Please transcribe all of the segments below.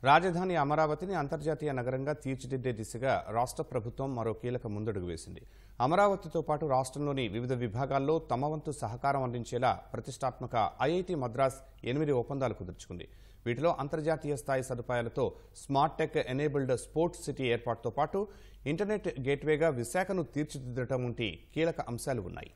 రాజధాని అమరావతిని అంతర్జాతీయ నగరంగా తీర్చిదిద్దే దిశగా రాష్ట్ర ప్రభుత్వం మరో కీలక ముందడుగు వేసింది అమరావతితో పాటు రాష్ట్రంలోని వివిధ విభాగాల్లో తమ వంతు సహకారం అందించేలా ప్రతిష్టాత్మక ఐఐటి మద్రాస్ ఎనిమిది ఒప్పందాలు కుదుర్చుకుంది వీటిలో అంతర్జాతీయ స్థాయి సదుపాయాలతో smart tech enabled sports city ఏర్పాటుతో పాటు ఇంటర్నెట్ గేట్వేగా విశాఖను తీర్చిదిద్దటం వంటి కీలక అంశాలు ఉన్నాయి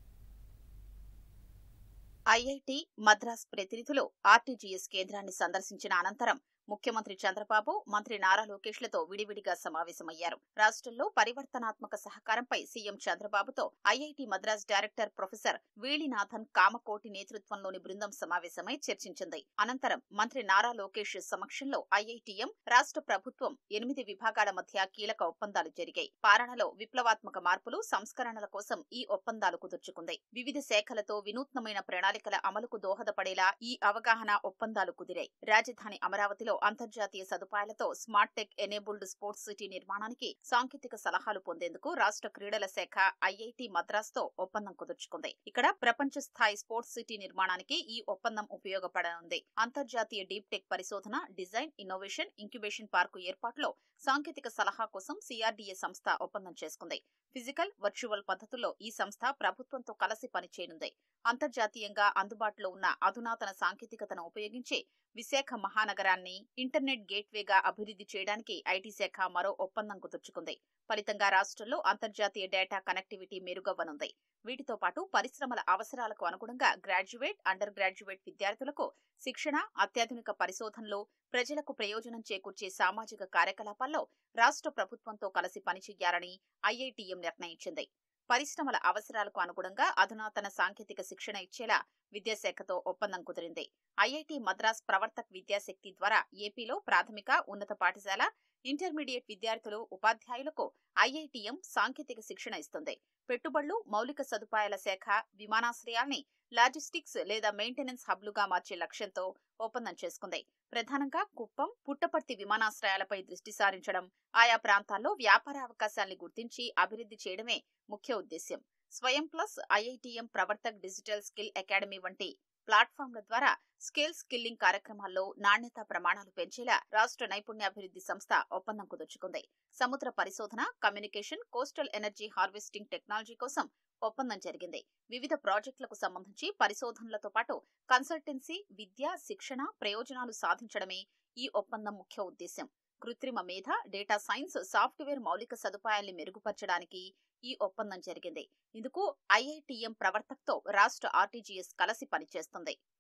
ఐఐటి మద్రాస్ ప్రతినిధులు ఆర్టీజీఎస్ కేంద్రాన్ని సందర్శించిన అనంతరం ముఖ్యమంత్రి చంద్రబాబు మంత్రి నారా లోకేష్లతో విడివిడిగా సమావేశమయ్యారు రాష్ట్రంలో పరివర్తనాత్మక సహకారంపై సీఎం చంద్రబాబుతో IIT Madras director professor Veezhinathan Kamakoti నేతృత్వంలోని బృందం సమావేశమై చర్చించింది అనంతరం మంత్రి నారా లోకేష్ సమక్షంలో ఐఐటిఎం రాష్ట్ర ప్రభుత్వం ఎనిమిది విభాగాల మధ్య కీలక ఒప్పందాలు జరిగాయి పాలనలో విప్లవాత్మక మార్పులు సంస్కరణల కోసం ఈ ఒప్పందాలు కుదుర్చుకుంది వివిధ శాఖలతో వినూత్నమైన ప్రణాళికల అమలుకు దోహదపడేలా ఈ అవగాహన ఒప్పందాలు కుదిరాయి రాజధాని అమరావతిలో అంతర్జాతీయ సదుపాయాలతో smart tech enabled sports city నిర్మాణానికి సాంకేతిక సలహాలు పొందేందుకు రాష్ట్ర క్రీడల శాఖ ఐఐటి మద్రాస్ తో ఒప్పందం కుదుర్చుకుంది ఇక్కడ ప్రపంచ స్థాయి స్పోర్ట్స్ సిటీ నిర్మాణానికి ఈ ఒప్పందం ఉపయోగపడనుంది అంతర్జాతీయ డీప్ టెక్ పరిశోధన డిజైన్ ఇన్నోవేషన్ ఇంక్యుబేషన్ పార్కు ఏర్పాటులో సాంకేతిక సలహా కోసం సిఆర్డీఏ సంస్థ ఒప్పందం చేసుకుంది ఫిజికల్ వర్చువల్ పద్ధతుల్లో ఈ సంస్థ ప్రభుత్వంతో కలిసి పనిచేయనుంది అంతర్జాతీయంగా అందుబాటులో ఉన్న అధునాతన సాంకేతికతను ఉపయోగించి విశాఖ మహానగరాన్ని ఇంటర్నెట్ గేట్వేగా అభివృద్ధి చేయడానికి ఐటీ శాఖ మరో ఒప్పందం కుదుర్చుకుంది ఫలితంగా రాష్ట్రంలో అంతర్జాతీయ డేటా కనెక్టివిటీ మెరుగవ్వనుంది వీటితో పాటు పరిశ్రమల అవసరాలకు అనుగుణంగా గ్రాడ్యుయేట్ అండర్ గ్రాడ్యుయేట్ విద్యార్థులకు శిక్షణ అత్యాధునిక పరిశోధనలు ప్రజలకు ప్రయోజనం చేకూర్చే సామాజిక కార్యకలాపాల్లో రాష్ట్ర ప్రభుత్వంతో కలిసి పనిచేయాలని ఐఐటిఎం నిర్ణయించింది పరిశ్రమల అవసరాలకు అనుగుణంగా అధునాతన సాంకేతిక శిక్షణ ఇచ్చేలా విద్యాశాఖతో ఒప్పందం కుదిరింది ఐఐటి మద్రాస్ ప్రవర్తక్ విద్యాశక్తి ద్వారా ఏపీలో ప్రాథమిక ఉన్నత పాఠశాల ఇంటర్మీడియట్ విద్యార్థులు ఉపాధ్యాయులకు ఐఐటిఎం సాంకేతిక శిక్షణ ఇస్తుంది పెట్టుబడులు మౌలిక సదుపాయాల శాఖ విమానాశ్రయాల్ని లాజిస్టిక్స్ లేదా మెయింటెనెన్స్ హబ్లుగా మార్చే లక్ష్యంతో ఒప్పందం చేసుకుంది ప్రధానంగా కుప్పం పుట్టపర్తి విమానాశ్రయాలపై దృష్టి సారించడం ఆయా ప్రాంతాల్లో వ్యాపార అవకాశాల్ని గుర్తించి అభివృద్ధి చేయడమే ముఖ్య ఉద్దేశ్యం Swayam plus IITM Pravartak digital skill academy వంటి ప్లాట్ఫామ్ల ద్వారా స్కిల్ స్కిల్లింగ్ కార్యక్రమాల్లో నాణ్యత ప్రమాణాలు పెంచేలా రాష్ట్ర నైపుణ్యాభివృద్ధి సంస్థ ఒప్పందం కుదుర్చుకుంది సముద్ర పరిశోధన communication coastal energy harvesting technology కోసం ఒప్పందం జరిగింది వివిధ ప్రాజెక్టులకు సంబంధించి పరిశోధనలతో పాటు కన్సల్టెన్సీ విద్య శిక్షణ ప్రయోజనాలు సాధించడమే ఈ ఒప్పందం ముఖ్య ఉద్దేశ్యం కృత్రిమ మేధ డేటా సైన్స్ సాఫ్ట్వేర్ మౌలిక సదుపాయాల్ని మెరుగుపరచడానికి ఈ ఒప్పందం జరిగింది ఇందుకు ఐఐటిఎం ప్రవర్తకతో రాష్ట్ర ఆర్టీజీఎస్ కలిసి పనిచేస్తుంది